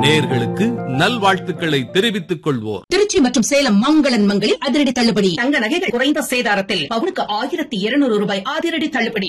நேர்களுக்கு நல்வாழ்த்துக்களை தெரிவித்துக் கொள்வோர் திருச்சி மற்றும் சேலம் மங்களன் மங்களில் அதிரடி தள்ளுபடி தங்க நகைகள் குறைந்த சேதாரத்தில் பவுனுக்கு ஆயிரத்தி இருநூறு ரூபாய் அதிரடி தள்ளுபடி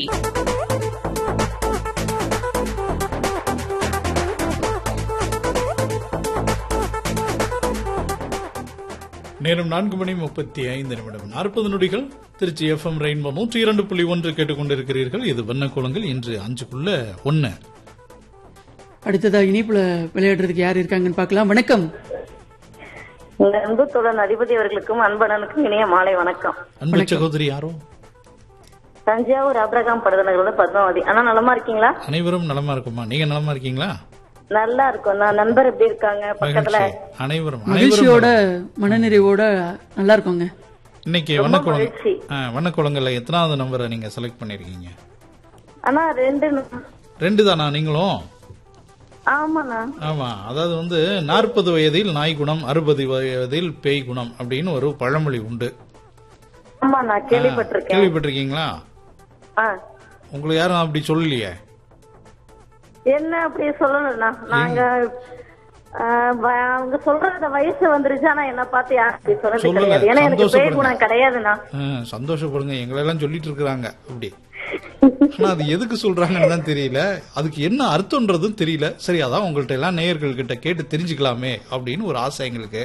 நேரம் நான்கு மணி முப்பத்தி ஐந்து நிமிடம் நாற்பது நொடிகள் திருச்சி எஃப்எம் ரெயின்போ நூற்றி இரண்டு புள்ளி ஒன்று கேட்டுக்கொண்டிருக்கிறீர்கள் இது வண்ணக்குளங்கள் இன்று அஞ்சுக்குள்ள ஒன்னு அடுத்ததா இனிப்புல விளையாடுறதுக்கு யார் இருக்காங்கன்னு பார்க்கலாம் வணக்கம் இந்த அன்பு தொடர் அதிபதி அவர்களுக்கும் அன்பனனுக்கும் இனிய மாலை வணக்கம் அன்பு சகோதரி யாரோ தஞ்சாவூர் அப்ரகாம் படுதனகளோட பத்மாவதி ஆனா நலமா இருக்கீங்களா அனைவரும் நலமா இருக்குமா நீங்க நலமா இருக்கீங்களா நல்லா இருக்கும் நான் நண்பர் எப்படி இருக்காங்க பக்கத்துல மகிழ்ச்சி அனைவரும் மகிழ்ச்சியோட அனைவரும் மனநிறைவோட நல்லா இருக்கோங்க இன்னைக்கு ரொம்ப வண்ணக்குளம் மகிழ்ச்சி. ஆ, வண்ணக்குளங்கள்ல எத்தனாவது நம்பரை நீங்க செலக்ட் பண்ணிருக்கீங்க ஆனா ரெண்டு ரெண்டு தானா நீங்களும் ஆமாண்ணா ஆமா அதாவது வந்து நாற்பது வயதில் நாய் குணம் அறுபது வயதில் பேய் குணம் அப்படின்னு ஒரு பழமொழி உண்டு ஆமா நான் கேள்விப்பட்டிருக்கேன் கேள்விப்பட்டிருக்கீங்களா ஆ. உங்களுக்கு யாரும் அப்படி சொல்லலையே என்ன அப்படி சொல்லணும்னா நாங்க ஆ, வ- அவங்க சொல்ற அந்த வயசு வந்துருச்சு ஆனா என்ன பார்த்து யாரும் அப்படி சொன்னது சொல்லல. கிடையாது ஏன்னா எனக்கு பேய் சந்தோஷப்படுங்க. குணம் கிடையாதுண்ணா ஆ, சந்தோஷப்படுங்க எங்களெல்லாம் சொல்லிட்டு இருக்கிறாங்க அப்படி ஆனா அது எதுக்கு சொல்றாங்கன்னு தான் தெரியல அதுக்கு என்ன அர்த்தம்ன்றதும் தெரியல சரி அதான் உங்கள்ட்ட எல்லாம் நேயர்கள் கிட்ட கேட்டு தெரிஞ்சுக்கலாமே அப்படின்னு ஒரு ஆசை எங்களுக்கு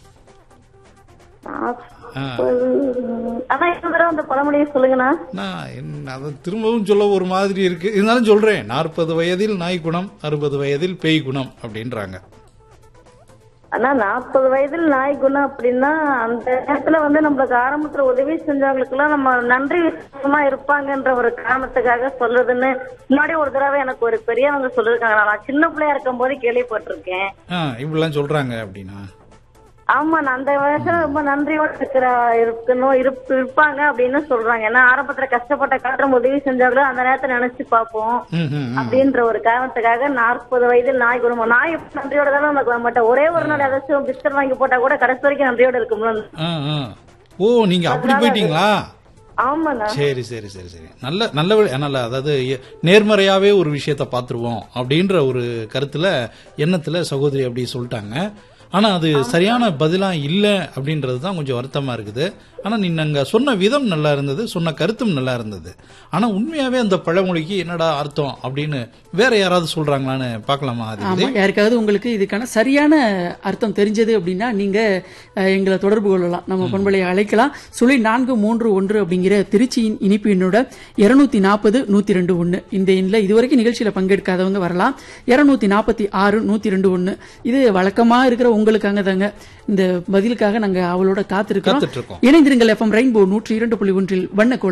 ஆ. ஆனா இந்த தடவை அந்த பழமொழியை சொல்லுங்கண்ணா நான் என்ன அதை திரும்பவும் சொல்ல ஒரு மாதிரி இருக்கு இருந்தாலும் சொல்றேன் நாற்பது வயதில் நாய் குணம் அறுபது வயதில் பேய் குணம் அப்படின்றாங்க ஆனா நாற்பது வயதில் நாய் குணம் அப்படின்னா அந்த நேரத்துல வந்து நம்மளுக்கு ஆரம்பத்துல உதவி செஞ்சவங்களுக்கு எல்லாம் நம்ம நன்றி விசுவாசமா இருப்பாங்கன்ற ஒரு காரணத்துக்காக சொல்றதுன்னு முன்னாடி ஒரு தடவை எனக்கு ஒரு பெரியவங்க சொல்லிருக்காங்க நான் சின்ன பிள்ளையா இருக்கும் போது கேள்விப்பட்டிருக்கேன் ஆ இப்படிலாம் சொல்றாங்க அப்படின்னா ஆமா நான் அந்த வயசுல ரொம்ப நன்றியோட இருக்கிற இருக்கணும் இருப்- இருப்பாங்க அப்படின்னு சொல்றாங்க ஏன்னா ஆரம்பத்துல கஷ்டப்பட்ட காலம் உதவி செஞ்சவங்களும் அந்த நேரத்தை நினைச்சு பார்ப்போம் ம், ம், ம். அப்படின்ற ஒரு காரணத்துக்காக நாற்பது வயதில் நாய் குடும்பம் நாய் எப்படி நன்றியோட தானே நமக்கு வர மாட்டோம் ஒரே ஒரு நாள் ஏதாச்சும் பிஸ்கட் வாங்கி போட்டா கூட கடைசி வரைக்கும் நன்றியோட இருக்கும்ல ஆ, ஆ. ஓ நீங்க அப்படி போயிட்டீங்களா ஆமாண்ணா சரி சரி சரி சரி நல்ல நல்ல வழி- நல்ல அதாவது எ- நேர்மறையாவே ஒரு விஷயத்த பாத்துருவோம் அப்படின்ற ஒரு கருத்துல எண்ணத்துல சகோதரி அப்படி சொல்லிட்டாங்க ஆனா அது சரியான பதிலா இல்ல அப்படின்றது தான் கொஞ்சம் வருத்தமா இருக்குது ஆனா நீங்க அங்க சொன்ன விதம் நல்லா இருந்தது சொன்ன கருத்தும் நல்லா இருந்தது ஆனா உண்மையாவே அந்த பழமொழிக்கு என்னடா அர்த்தம் அப்படின்னு வேற யாராவது சொல்றாங்களான்னு பார்க்கலாமா ஆமா அது யாருக்காவது உங்களுக்கு இதுக்கான சரியான அர்த்தம் தெரிஞ்சது அப்படின்னா நீங்க அஹ், எங்களை தொடர்பு கொள்ளலாம் நம்ம பண்பலையை அழைக்கலாம் சுழி நான்கு மூன்று ஒன்று அப்படிங்கிற திருச்சியின் இனிப்பு எண்ணோட இருநூத்தி நாற்பது நூத்தி ரெண்டு ஒன்னு இந்த எண்ணில் இதுவரைக்கும் நிகழ்ச்சியில பங்கெடுக்காதவங்க வரலாம் இருநூத்தி நாற்பத்தி ஆறு நூத்தி ரெண்டு ஒன்னு இது வழக்கமா இருக்கிற உங்களுக்காக தாங்க இந்த பதிலுக்காக நாங்க அவளோட காத்திருக்கிறோம் காத்துட்டு இருக்கோம். இணைந்திருங்கள் எஃப்எம் ரெயின்போ நூற்றி இரண்டு புள்ளி ஒன்றில் வண்ண